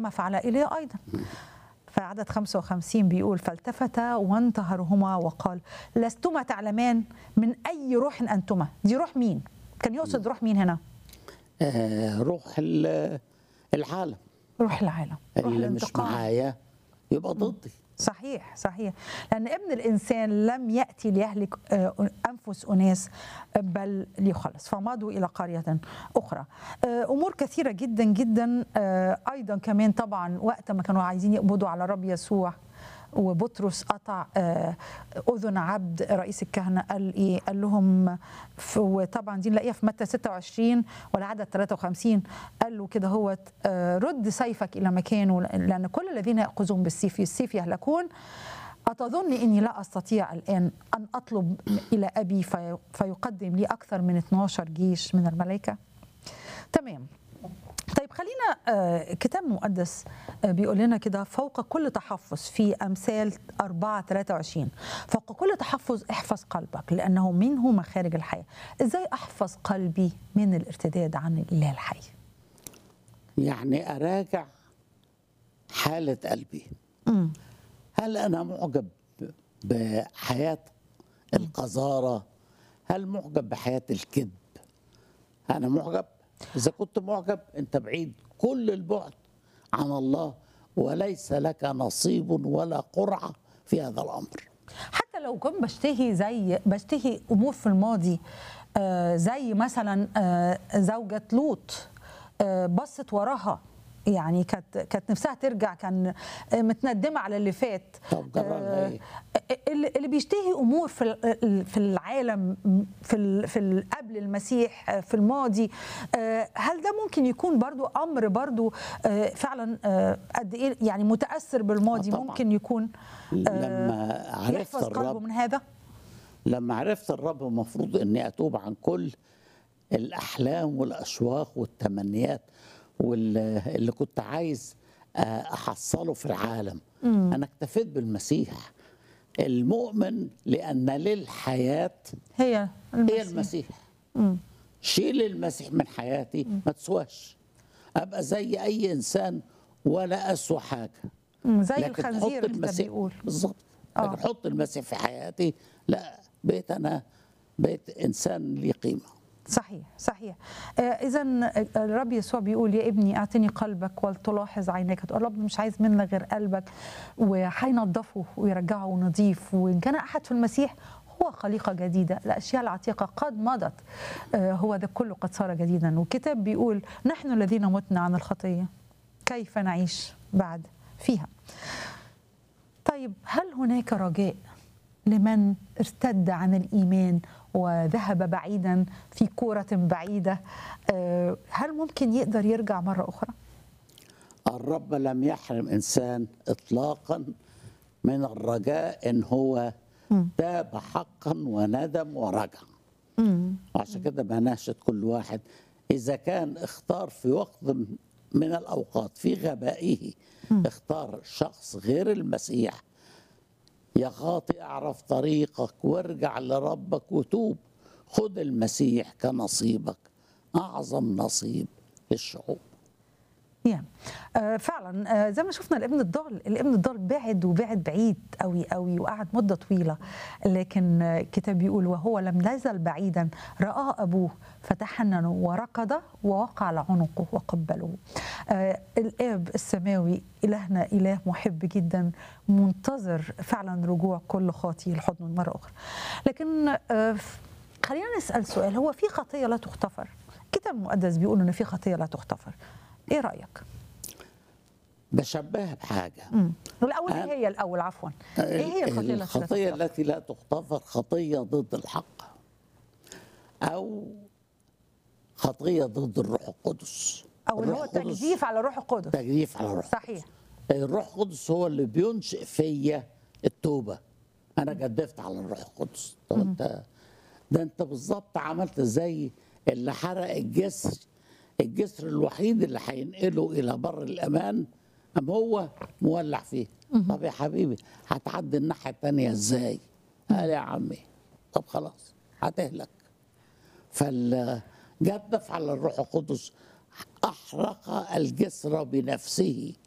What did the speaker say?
كما فعل إيليا أيضا فعدد 55 بيقول فالتفت وانتهرهما وقال لستما تعلمان من أي روح أنتما دي روح مين؟ كان يقصد روح مين هنا؟ آه روح ال- العالم روح العالم روح اللي مش الانتقام معايا يبقى ضدي صحيح صحيح لأن ابن الإنسان لم يأتي ليهلك آه، أنفس أناس بل ليخلص فمضوا إلى قرية أخرى آه، أمور كثيرة جدا جدا آه، أيضا كمان طبعا وقت ما كانوا عايزين يقبضوا على رب يسوع وبطرس قطع آه، اذن عبد رئيس الكهنه قال ايه؟ قال لهم ف- وطبعا دي نلاقيها في متى 26 والعدد 53 قال له كده هو رد سيفك الى مكانه لان كل الذين ياخذون بالسيف السيف يهلكون أتظن إني لا أستطيع الآن أن أطلب إلى أبي في فيقدم لي أكثر من 12 جيش من الملائكة؟ تمام طيب خلينا آه، كتاب مقدس آه، بيقول لنا كده فوق كل تحفظ في أمثال 4 23 فوق كل تحفظ احفظ قلبك لأنه منه مخارج الحياة إزاي أحفظ قلبي من الارتداد عن الإله الحي يعني اراجع حاله قلبي مم. هل انا معجب بحياه القذاره هل معجب بحياه الكذب انا معجب اذا كنت معجب انت بعيد كل البعد عن الله وليس لك نصيب ولا قرعه في هذا الامر حتى لو كنت بشتهي زي بشتهي امور في الماضي آه، زي مثلا آه، زوجة لوط آه، بصت وراها يعني كانت كانت نفسها ترجع كان آه، متندمه على اللي فات طب جرى لها آه، إيه؟ اللي اللي بيشتهي امور في ال- في العالم في ال- في ال- قبل المسيح آه، في الماضي آه، هل ده ممكن يكون برضو امر برضو آه، فعلا آه، قد ايه يعني متاثر بالماضي آه، طبعاً. ممكن يكون لما عرفت يحفظ قلبه الرب من هذا لما عرفت الرب المفروض اني اتوب عن كل الاحلام والاشواق والتمنيات واللي كنت عايز آه، احصله في العالم انا اكتفيت بالمسيح المؤمن لان للحياه هي هي المسيح شيل المسيح من حياتي ما تسواش ابقى زي اي انسان ولا اسوى حاجه مم، زي لكن الخنزير حط اللي ده المسيح بيقول بالظبط آه. لكن حط المسيح في حياتي لا بقيت انا بقيت انسان لي قيمه صحيح صحيح آه اذا الرب يسوع بيقول يا ابني اعطني قلبك ولتلاحظ عينيك تقول الرب مش عايز منا غير قلبك وهينضفه ويرجعه نظيف وان كان احد في المسيح هو خليقة جديدة الأشياء العتيقة قد مضت آه هو ده كله قد صار جديدا والكتاب بيقول نحن الذين متنا عن الخطية كيف نعيش بعد فيها طيب هل هناك رجاء لمن ارتد عن الايمان وذهب بعيدا في كوره بعيده آه، هل ممكن يقدر يرجع مره اخرى؟ الرب لم يحرم انسان اطلاقا من الرجاء ان هو تاب حقا وندم ورجع وعشان كده بناشد كل واحد اذا كان اختار في وقت من الاوقات في غبائه اختار شخص غير المسيح يا خاطئ اعرف طريقك وارجع لربك وتوب خد المسيح كنصيبك اعظم نصيب للشعوب يعني آه فعلا آه زي ما شفنا الابن الضال الابن الضال بعد وبعد بعيد قوي قوي وقعد مده طويله لكن آه، الكتاب بيقول وهو لم يزل بعيدا راى ابوه فتحنن وركض ووقع على عنقه وقبله آه الاب السماوي الهنا اله محب جدا منتظر فعلا رجوع كل خاطي لحضنه مره اخرى لكن آه خلينا نسال سؤال هو في خطيه لا تغتفر الكتاب المقدس بيقول ان في خطيه لا تغتفر ايه رايك بشبهها بحاجه امم الاول أنا- ايه هي الاول عفوا ايه هي الخطيه التي لا الخطيه تغتفر؟ التي لا تغتفر خطيه ضد الحق او خطيه ضد الروح القدس او اللي الروح هو القدس تجديف على روح القدس تجديف على الروح صحيح الروح القدس هو اللي بينشئ فيا التوبه انا جدفت على الروح القدس طب انت ده انت بالظبط عملت زي اللي حرق الجسر الجسر الوحيد اللي هينقله الى بر الامان ام هو مولع فيه طب يا حبيبي هتعدي الناحيه الثانيه ازاي قال يا عمي طب خلاص هتهلك فالجدف على الروح القدس احرق الجسر بنفسه